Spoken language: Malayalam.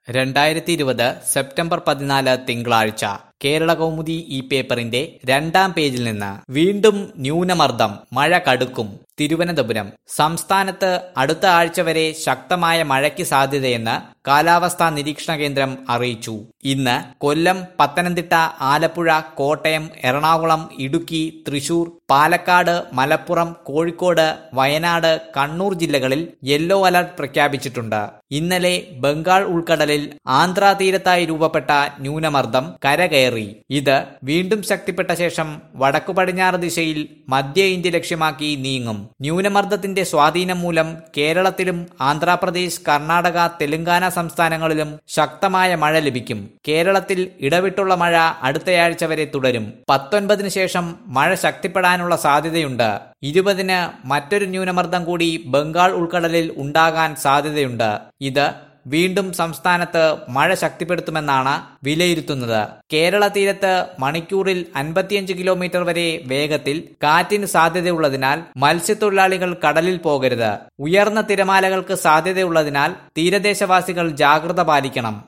രണ്ടായിരത്തി ഇരുപത് സെപ്റ്റംബർ പതിനാല് തിങ്കളാഴ്ച കേരള കൗമുദി ഈ പേപ്പറിന്റെ രണ്ടാം പേജിൽ നിന്ന് വീണ്ടും ന്യൂനമർദ്ദം മഴ കടുക്കും തിരുവനന്തപുരം സംസ്ഥാനത്ത് അടുത്ത ആഴ്ച വരെ ശക്തമായ മഴയ്ക്ക് സാധ്യതയെന്ന് കാലാവസ്ഥാ നിരീക്ഷണ കേന്ദ്രം അറിയിച്ചു ഇന്ന് കൊല്ലം പത്തനംതിട്ട ആലപ്പുഴ കോട്ടയം എറണാകുളം ഇടുക്കി തൃശൂർ പാലക്കാട് മലപ്പുറം കോഴിക്കോട് വയനാട് കണ്ണൂർ ജില്ലകളിൽ യെല്ലോ അലർട്ട് പ്രഖ്യാപിച്ചിട്ടുണ്ട് ഇന്നലെ ബംഗാൾ ഉൾക്കടലിൽ ആന്ധ്രാ തീരത്തായി രൂപപ്പെട്ട ന്യൂനമർദ്ദം കരകയറി ഇത് വീണ്ടും ശക്തിപ്പെട്ട ശേഷം വടക്കു പടിഞ്ഞാറ് ദിശയിൽ മധ്യ ഇന്ത്യ ലക്ഷ്യമാക്കി നീങ്ങും ന്യൂനമർദ്ദത്തിന്റെ സ്വാധീനം മൂലം കേരളത്തിലും ആന്ധ്രാപ്രദേശ് കർണാടക തെലങ്കാന സംസ്ഥാനങ്ങളിലും ശക്തമായ മഴ ലഭിക്കും കേരളത്തിൽ ഇടവിട്ടുള്ള മഴ അടുത്തയാഴ്ച വരെ തുടരും പത്തൊൻപതിന് ശേഷം മഴ ശക്തിപ്പെടാനുള്ള സാധ്യതയുണ്ട് ഇരുപതിന് മറ്റൊരു ന്യൂനമർദ്ദം കൂടി ബംഗാൾ ഉൾക്കടലിൽ ഉണ്ടാകാൻ സാധ്യതയുണ്ട് ഇത് വീണ്ടും സംസ്ഥാനത്ത് മഴ ശക്തിപ്പെടുത്തുമെന്നാണ് വിലയിരുത്തുന്നത് കേരള തീരത്ത് മണിക്കൂറിൽ അൻപത്തിയഞ്ച് കിലോമീറ്റർ വരെ വേഗത്തിൽ കാറ്റിന് സാധ്യതയുള്ളതിനാൽ മത്സ്യത്തൊഴിലാളികൾ കടലിൽ പോകരുത് ഉയർന്ന തിരമാലകൾക്ക് സാധ്യതയുള്ളതിനാൽ തീരദേശവാസികൾ ജാഗ്രത പാലിക്കണം